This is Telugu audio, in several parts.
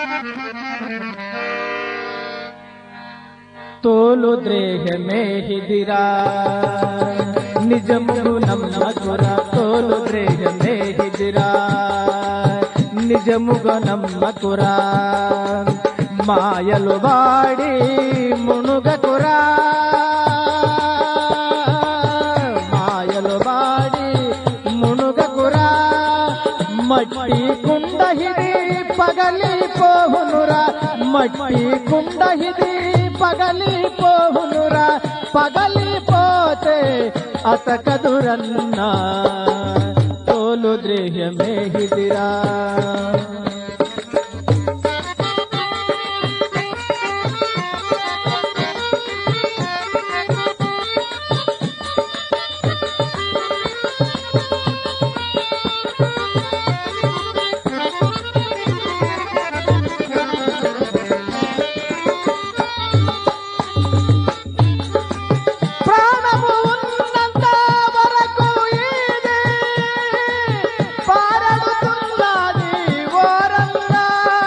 తోలు ద్రేహ మేహిదిరా నిజముగు నమ్మకురా తోలు ద్రేహ మేహిదిరా నిజముగా నమ్మకురా మాయలు వాడి మునుగకురా మాయలు వాడి మునుగకురా మట్టి కుండహిది పగలిపోవునురా మట్టి కుండహిది పగలిపోవునురా పగలిపోతే అతకదురన్నా తోలు ద్రేహమే హిదిరా ప్రాణము ఉన్నంత వరకు ఇది పారడుతున్నది ఓరంగా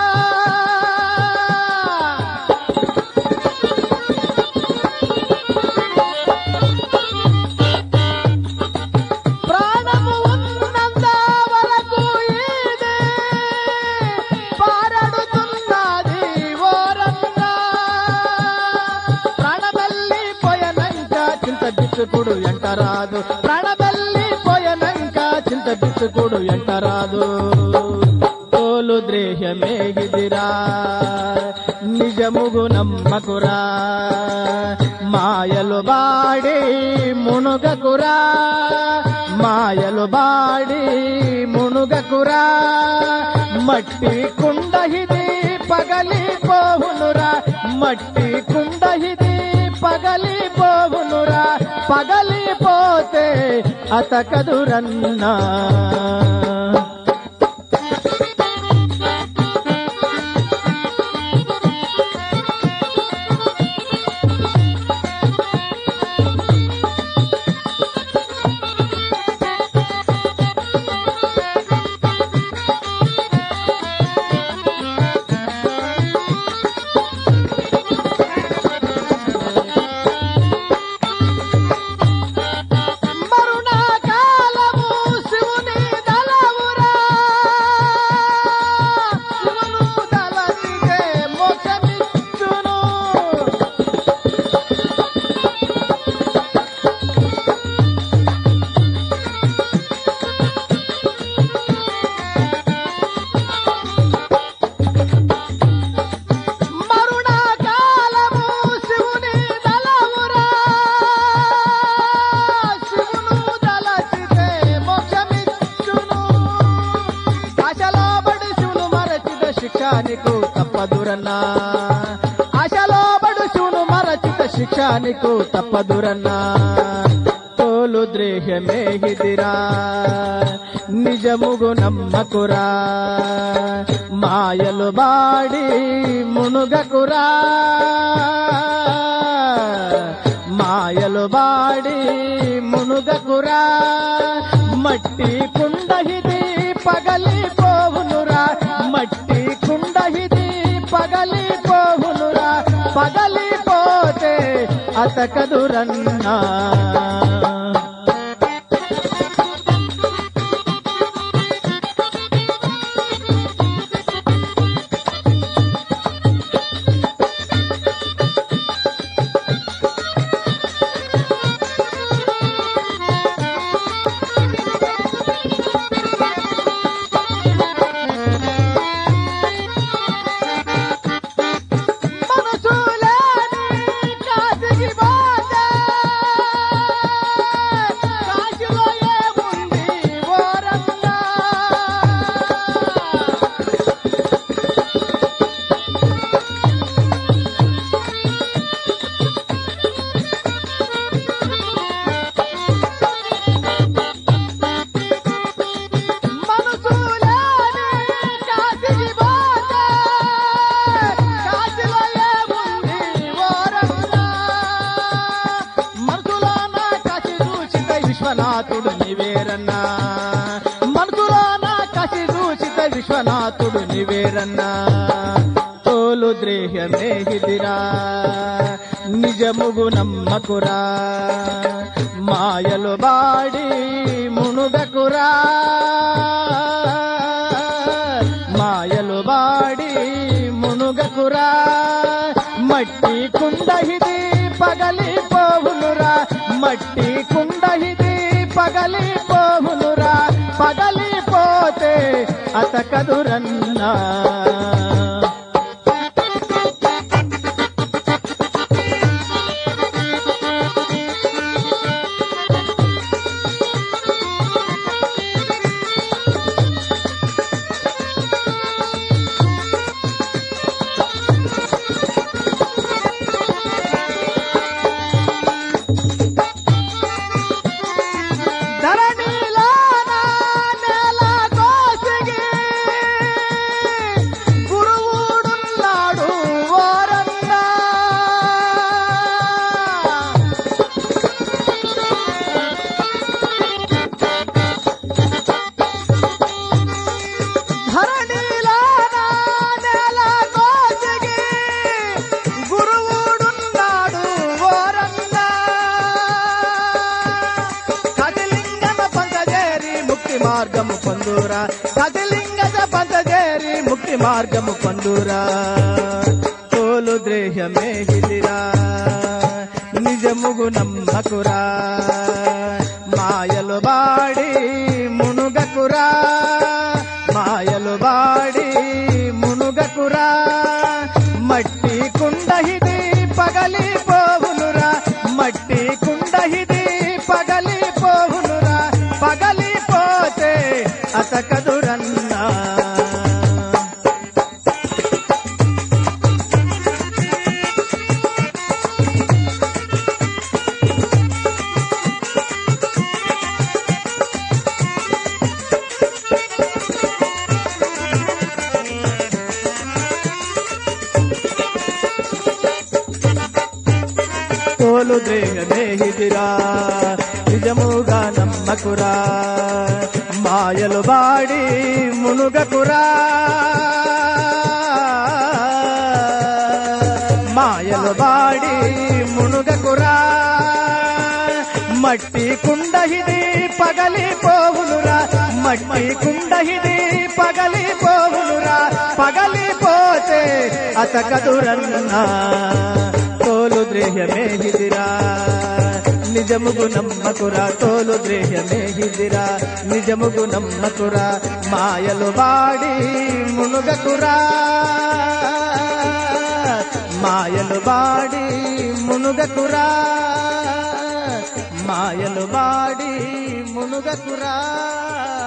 ప్రాణము ఉన్నంత వరకు ఇది పారడుతున్నది ఓరంగా ప్రాణబల్లి పోయనంక చింత బిచ్చుకుడు ఎంటరాదు ప్రాణబల్లి పోయనంక చింత బిచ్చుకుడు ఎంటరాదు తోలు ద్రేహమేగిదిరా నిజముగు నమ్మకురా మాయలు బాడి మునుగకురా మాయలు బాడి మునుగకురా మట్టి కుండహిది పగలిపోవునురా మట్టి కుండహిది పగలిపోవునురా పగలిపోతే అతకదురన్నా మరుణాకాలము శివుని దళవురా శివును దళచితే మోక్షమిచ్చును మరుణాకాలము శివుని దళవురా శివును దళచితే మోక్షమిచ్చును ఆశలో బడి శివును మరచిత శిక్ష నీకు తప్పదురన్నా ఆశలో బడు శివును మరచిత శిక్ష నీకు తప్పదురన్నా తోలు ద్రేహమే హిదిరా నిజముగు నమ్మకురా మాయలు బాడి మునుగకురా మాయలు బాడి మునుగకురా మట్టి కుండహిది పగలిపోవునురా మట్టి కుండహిది పగలిపోవునురా పగలిపోతే అతకదురన్నా మనసులేని కాసికి పోతే జగన్నాథుడు నివేరన్నా తోలు ద్రేహమే హిదిరా నిజముగు నమ్మకురా మాయలు బాడి మునుగకురా మాయలు బాడి మునుగకురా మట్టి కుండహిది పగలి పోవునురా మట్టి కుండహిది పగలి పోవునురా పగలిపోతే అతకదురన్నా ధరణిలోన నేల కోసిగి గురువుడున్నాడు ఓరన్నా ధరణిలోన నేల కోసిగి గురువుడున్నాడు ఓరన్నా కదిలింగమ పంచజేరి ముక్తి మార్గము పొందురా కదిలింగజ పంచజేరి ముక్తి మార్గము పొందురా తోలు ద్రేహమే హిదిరా నిజముగు నమ్మకురా మాయలు బాడి మునుగకురా మాయలు బాడి మునుగకురా మట్టి కుండహిది పగలి పోవునురా మట్టి కుండహిది పగలి పోవునురా పగలిపోతే అతకదురన్నా తోలు దేహమే హిదిరా నిజముగా నమ్మకురా మాయలు బాడి మునుగకురా మాయలు బాడి మునుగకురా మట్టి కుండహిది పగలి పోవునురా మట్టి కుండహిది పగలి పోవునురా పగలిపోతే అతకదురన్నా తోలు ద్రేహమే హిదిరా నిజముగు నమ్మకురా తోలు ద్రేహమే హిదిరా నిజముగు నమ్మకురా మాయలు బాడి మునుగకురా మాయలు బాడి మునుగకురా మాయలు బాడి మునుగకురా